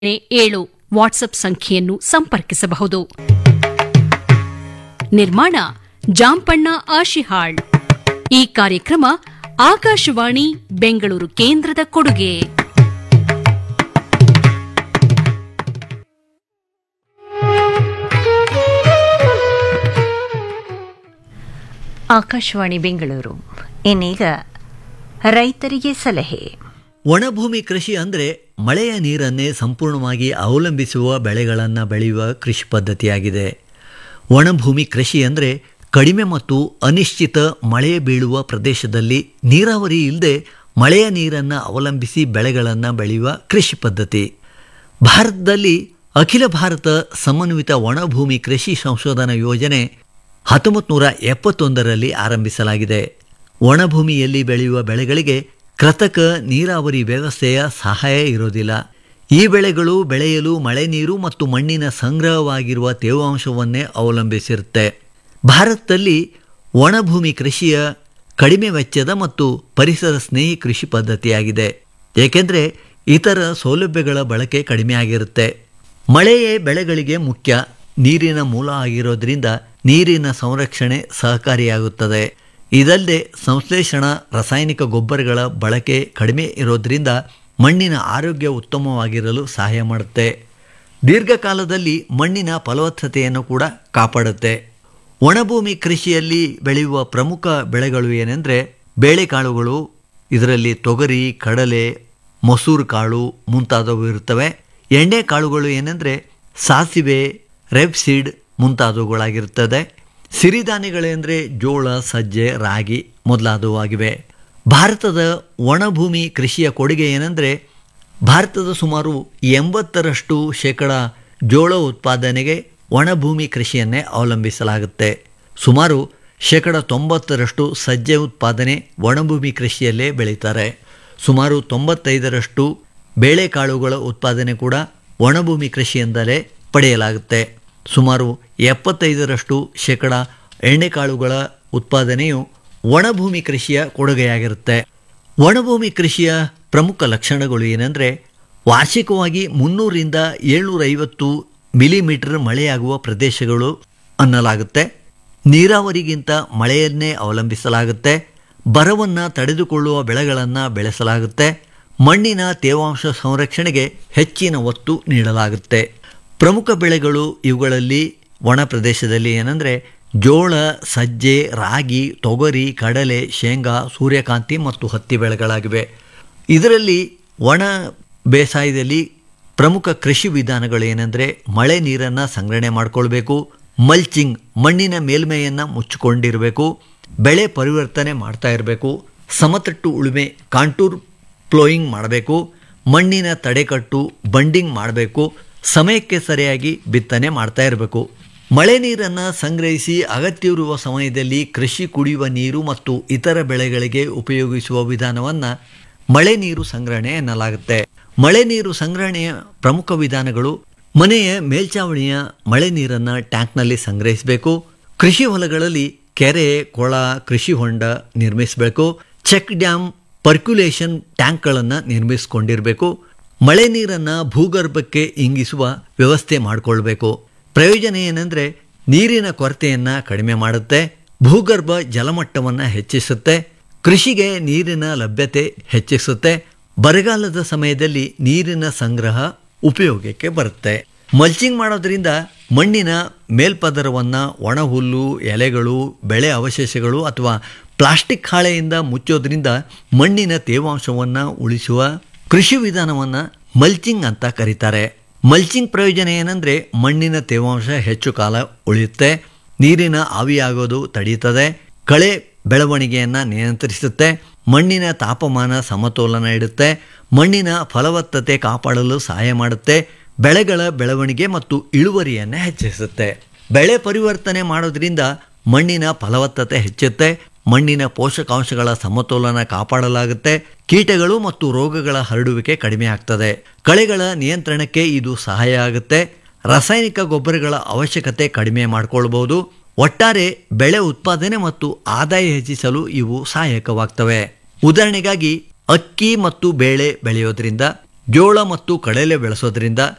ಏಳು ವಾಟ್ಸ್ಆಪ್ ಸಂಖ್ಯೆಯನ್ನು ಸಂಪರ್ಕಿಸಬಹುದು ನಿರ್ಮಾಣ ಜಾಂಪಣ್ಣ ಆಶಿಹಾಳ್ ಈ ಕಾರ್ಯಕ್ರಮ ಆಕಾಶವಾಣಿ ಬೆಂಗಳೂರು ಕೇಂದ್ರದ ಕೊಡುಗೆ ಆಕಾಶವಾಣಿ ಬೆಂಗಳೂರು ಇನ್ನೀಗ ರೈತರಿಗೆ ಸಲಹೆ ಒಣಭೂಮಿ ಕೃಷಿ ಅಂದರೆ ಮಳೆಯ ನೀರನ್ನೇ ಸಂಪೂರ್ಣವಾಗಿ ಅವಲಂಬಿಸುವ ಬೆಳೆಗಳನ್ನು ಬೆಳೆಯುವ ಕೃಷಿ ಪದ್ಧತಿಯಾಗಿದೆ ಒಣಭೂಮಿ ಕೃಷಿ ಅಂದರೆ ಕಡಿಮೆ ಮತ್ತು ಅನಿಶ್ಚಿತ ಮಳೆ ಬೀಳುವ ಪ್ರದೇಶದಲ್ಲಿ ನೀರಾವರಿ ಇಲ್ಲದೆ ಮಳೆಯ ನೀರನ್ನು ಅವಲಂಬಿಸಿ ಬೆಳೆಗಳನ್ನು ಬೆಳೆಯುವ ಕೃಷಿ ಪದ್ಧತಿ ಭಾರತದಲ್ಲಿ ಅಖಿಲ ಭಾರತ ಸಮನ್ವಿತ ಒಣಭೂಮಿ ಕೃಷಿ ಸಂಶೋಧನಾ ಯೋಜನೆ ಹತ್ತೊಂಬತ್ತು ನೂರ ಎಪ್ಪತ್ತೊಂದರಲ್ಲಿ ಆರಂಭಿಸಲಾಗಿದೆ ಒಣಭೂಮಿಯಲ್ಲಿ ಬೆಳೆಯುವ ಬೆಳೆಗಳಿಗೆ ಕೃತಕ ನೀರಾವರಿ ವ್ಯವಸ್ಥೆಯ ಸಹಾಯ ಇರೋದಿಲ್ಲ ಈ ಬೆಳೆಗಳು ಬೆಳೆಯಲು ಮಳೆ ನೀರು ಮತ್ತು ಮಣ್ಣಿನ ಸಂಗ್ರಹವಾಗಿರುವ ತೇವಾಂಶವನ್ನೇ ಅವಲಂಬಿಸಿರುತ್ತೆ ಭಾರತದಲ್ಲಿ ಒಣಭೂಮಿ ಕೃಷಿಯ ಕಡಿಮೆ ವೆಚ್ಚದ ಮತ್ತು ಪರಿಸರ ಸ್ನೇಹಿ ಕೃಷಿ ಪದ್ಧತಿಯಾಗಿದೆ ಏಕೆಂದರೆ ಇತರ ಸೌಲಭ್ಯಗಳ ಬಳಕೆ ಕಡಿಮೆ ಆಗಿರುತ್ತೆ ಮಳೆಯೇ ಬೆಳೆಗಳಿಗೆ ಮುಖ್ಯ ನೀರಿನ ಮೂಲ ಆಗಿರೋದ್ರಿಂದ ನೀರಿನ ಸಂರಕ್ಷಣೆ ಸಹಕಾರಿಯಾಗುತ್ತದೆ ಇದಲ್ಲದೆ ಸಂಶ್ಲೇಷಣಾ ರಾಸಾಯನಿಕ ಗೊಬ್ಬರಗಳ ಬಳಕೆ ಕಡಿಮೆ ಇರೋದ್ರಿಂದ ಮಣ್ಣಿನ ಆರೋಗ್ಯ ಉತ್ತಮವಾಗಿರಲು ಸಹಾಯ ಮಾಡುತ್ತೆ ದೀರ್ಘಕಾಲದಲ್ಲಿ ಮಣ್ಣಿನ ಫಲವತ್ತತೆಯನ್ನು ಕೂಡ ಕಾಪಾಡುತ್ತೆ ಒಣಭೂಮಿ ಕೃಷಿಯಲ್ಲಿ ಬೆಳೆಯುವ ಪ್ರಮುಖ ಬೆಳೆಗಳು ಏನೆಂದರೆ ಬೇಳೆಕಾಳುಗಳು ಇದರಲ್ಲಿ ತೊಗರಿ ಕಡಲೆ ಮೊಸರು ಕಾಳು ಮುಂತಾದವು ಇರುತ್ತವೆ ಎಣ್ಣೆ ಕಾಳುಗಳು ಏನೆಂದರೆ ಸಾಸಿವೆ ರೆಪ್ಸೀಡ್ ಮುಂತಾದವುಗಳಾಗಿರುತ್ತದೆ ಸಿರಿಧಾನ್ಯಗಳೆಂದರೆ ಜೋಳ ಸಜ್ಜೆ ರಾಗಿ ಮೊದಲಾದವು ಆಗಿವೆ ಭಾರತದ ಒಣಭೂಮಿ ಕೃಷಿಯ ಕೊಡುಗೆ ಏನೆಂದರೆ ಭಾರತದ ಸುಮಾರು ಎಂಬತ್ತರಷ್ಟು ಶೇಕಡ ಜೋಳ ಉತ್ಪಾದನೆಗೆ ಒಣಭೂಮಿ ಕೃಷಿಯನ್ನೇ ಅವಲಂಬಿಸಲಾಗುತ್ತೆ ಸುಮಾರು ಶೇಕಡ ತೊಂಬತ್ತರಷ್ಟು ಸಜ್ಜೆ ಉತ್ಪಾದನೆ ಒಣಭೂಮಿ ಕೃಷಿಯಲ್ಲೇ ಬೆಳೀತಾರೆ ಸುಮಾರು ತೊಂಬತ್ತೈದರಷ್ಟು ಬೇಳೆಕಾಳುಗಳ ಉತ್ಪಾದನೆ ಕೂಡ ಒಣಭೂಮಿ ಕೃಷಿಯಿಂದಲೇ ಪಡೆಯಲಾಗುತ್ತೆ ಸುಮಾರು ಎಪ್ಪತ್ತೈದರಷ್ಟು ಶೇಕಡ ಎಣ್ಣೆಕಾಳುಗಳ ಉತ್ಪಾದನೆಯು ಒಣಭೂಮಿ ಕೃಷಿಯ ಕೊಡುಗೆಯಾಗಿರುತ್ತೆ ಒಣಭೂಮಿ ಕೃಷಿಯ ಪ್ರಮುಖ ಲಕ್ಷಣಗಳು ಏನೆಂದರೆ ವಾರ್ಷಿಕವಾಗಿ ಮುನ್ನೂರಿಂದ ಏಳ್ನೂರೈವತ್ತು ಮಿಲಿಮೀಟರ್ ಮಳೆಯಾಗುವ ಪ್ರದೇಶಗಳು ಅನ್ನಲಾಗುತ್ತೆ ನೀರಾವರಿಗಿಂತ ಮಳೆಯನ್ನೇ ಅವಲಂಬಿಸಲಾಗುತ್ತೆ ಬರವನ್ನು ತಡೆದುಕೊಳ್ಳುವ ಬೆಳೆಗಳನ್ನು ಬೆಳೆಸಲಾಗುತ್ತೆ ಮಣ್ಣಿನ ತೇವಾಂಶ ಸಂರಕ್ಷಣೆಗೆ ಹೆಚ್ಚಿನ ಒತ್ತು ನೀಡಲಾಗುತ್ತೆ ಪ್ರಮುಖ ಬೆಳೆಗಳು ಇವುಗಳಲ್ಲಿ ಒಣ ಪ್ರದೇಶದಲ್ಲಿ ಏನಂದರೆ ಜೋಳ ಸಜ್ಜೆ ರಾಗಿ ತೊಗರಿ ಕಡಲೆ ಶೇಂಗಾ ಸೂರ್ಯಕಾಂತಿ ಮತ್ತು ಹತ್ತಿ ಬೆಳೆಗಳಾಗಿವೆ ಇದರಲ್ಲಿ ಒಣ ಬೇಸಾಯದಲ್ಲಿ ಪ್ರಮುಖ ಕೃಷಿ ವಿಧಾನಗಳು ಏನೆಂದರೆ ಮಳೆ ನೀರನ್ನು ಸಂಗ್ರಹಣೆ ಮಾಡಿಕೊಳ್ಬೇಕು ಮಲ್ಚಿಂಗ್ ಮಣ್ಣಿನ ಮೇಲ್ಮೈಯನ್ನು ಮುಚ್ಚಿಕೊಂಡಿರಬೇಕು ಬೆಳೆ ಪರಿವರ್ತನೆ ಮಾಡ್ತಾ ಇರಬೇಕು ಸಮತಟ್ಟು ಉಳುಮೆ ಕಾಂಟೂರ್ ಪ್ಲೋಯಿಂಗ್ ಮಾಡಬೇಕು ಮಣ್ಣಿನ ತಡೆಕಟ್ಟು ಬಂಡಿಂಗ್ ಮಾಡಬೇಕು ಸಮಯಕ್ಕೆ ಸರಿಯಾಗಿ ಬಿತ್ತನೆ ಮಾಡ್ತಾ ಇರಬೇಕು ಮಳೆ ನೀರನ್ನು ಸಂಗ್ರಹಿಸಿ ಅಗತ್ಯವಿರುವ ಸಮಯದಲ್ಲಿ ಕೃಷಿ ಕುಡಿಯುವ ನೀರು ಮತ್ತು ಇತರ ಬೆಳೆಗಳಿಗೆ ಉಪಯೋಗಿಸುವ ವಿಧಾನವನ್ನು ಮಳೆ ನೀರು ಸಂಗ್ರಹಣೆ ಎನ್ನಲಾಗುತ್ತೆ ಮಳೆ ನೀರು ಸಂಗ್ರಹಣೆಯ ಪ್ರಮುಖ ವಿಧಾನಗಳು ಮನೆಯ ಮೇಲ್ಚಾವಣಿಯ ಮಳೆ ನೀರನ್ನು ಟ್ಯಾಂಕ್ನಲ್ಲಿ ಸಂಗ್ರಹಿಸಬೇಕು ಕೃಷಿ ಹೊಲಗಳಲ್ಲಿ ಕೆರೆ ಕೊಳ ಕೃಷಿ ಹೊಂಡ ನಿರ್ಮಿಸಬೇಕು ಚೆಕ್ ಡ್ಯಾಮ್ ಪರ್ಕ್ಯುಲೇಷನ್ ಟ್ಯಾಂಕ್ಗಳನ್ನು ನಿರ್ಮಿಸಿಕೊಂಡಿರಬೇಕು ಮಳೆ ನೀರನ್ನು ಭೂಗರ್ಭಕ್ಕೆ ಇಂಗಿಸುವ ವ್ಯವಸ್ಥೆ ಮಾಡಿಕೊಳ್ಬೇಕು ಪ್ರಯೋಜನ ಏನೆಂದರೆ ನೀರಿನ ಕೊರತೆಯನ್ನು ಕಡಿಮೆ ಮಾಡುತ್ತೆ ಭೂಗರ್ಭ ಜಲಮಟ್ಟವನ್ನು ಹೆಚ್ಚಿಸುತ್ತೆ ಕೃಷಿಗೆ ನೀರಿನ ಲಭ್ಯತೆ ಹೆಚ್ಚಿಸುತ್ತೆ ಬರಗಾಲದ ಸಮಯದಲ್ಲಿ ನೀರಿನ ಸಂಗ್ರಹ ಉಪಯೋಗಕ್ಕೆ ಬರುತ್ತೆ ಮಲ್ಚಿಂಗ್ ಮಾಡೋದ್ರಿಂದ ಮಣ್ಣಿನ ಮೇಲ್ಪದರವನ್ನು ಒಣಹುಲ್ಲು ಎಲೆಗಳು ಬೆಳೆ ಅವಶೇಷಗಳು ಅಥವಾ ಪ್ಲಾಸ್ಟಿಕ್ ಹಾಳೆಯಿಂದ ಮುಚ್ಚೋದ್ರಿಂದ ಮಣ್ಣಿನ ತೇವಾಂಶವನ್ನು ಉಳಿಸುವ ಕೃಷಿ ವಿಧಾನವನ್ನು ಮಲ್ಚಿಂಗ್ ಅಂತ ಕರೀತಾರೆ ಮಲ್ಚಿಂಗ್ ಪ್ರಯೋಜನ ಏನಂದರೆ ಮಣ್ಣಿನ ತೇವಾಂಶ ಹೆಚ್ಚು ಕಾಲ ಉಳಿಯುತ್ತೆ ನೀರಿನ ಆವಿಯಾಗೋದು ತಡೆಯುತ್ತದೆ ಕಳೆ ಬೆಳವಣಿಗೆಯನ್ನು ನಿಯಂತ್ರಿಸುತ್ತೆ ಮಣ್ಣಿನ ತಾಪಮಾನ ಸಮತೋಲನ ಇಡುತ್ತೆ ಮಣ್ಣಿನ ಫಲವತ್ತತೆ ಕಾಪಾಡಲು ಸಹಾಯ ಮಾಡುತ್ತೆ ಬೆಳೆಗಳ ಬೆಳವಣಿಗೆ ಮತ್ತು ಇಳುವರಿಯನ್ನು ಹೆಚ್ಚಿಸುತ್ತೆ ಬೆಳೆ ಪರಿವರ್ತನೆ ಮಾಡೋದ್ರಿಂದ ಮಣ್ಣಿನ ಫಲವತ್ತತೆ ಹೆಚ್ಚುತ್ತೆ ಮಣ್ಣಿನ ಪೋಷಕಾಂಶಗಳ ಸಮತೋಲನ ಕಾಪಾಡಲಾಗುತ್ತೆ ಕೀಟಗಳು ಮತ್ತು ರೋಗಗಳ ಹರಡುವಿಕೆ ಕಡಿಮೆ ಆಗ್ತದೆ ಕಳೆಗಳ ನಿಯಂತ್ರಣಕ್ಕೆ ಇದು ಸಹಾಯ ಆಗುತ್ತೆ ರಾಸಾಯನಿಕ ಗೊಬ್ಬರಗಳ ಅವಶ್ಯಕತೆ ಕಡಿಮೆ ಮಾಡಿಕೊಳ್ಬಹುದು ಒಟ್ಟಾರೆ ಬೆಳೆ ಉತ್ಪಾದನೆ ಮತ್ತು ಆದಾಯ ಹೆಚ್ಚಿಸಲು ಇವು ಸಹಾಯಕವಾಗ್ತವೆ ಉದಾಹರಣೆಗಾಗಿ ಅಕ್ಕಿ ಮತ್ತು ಬೇಳೆ ಬೆಳೆಯೋದ್ರಿಂದ ಜೋಳ ಮತ್ತು ಕಡಲೆ ಬೆಳೆಸೋದ್ರಿಂದ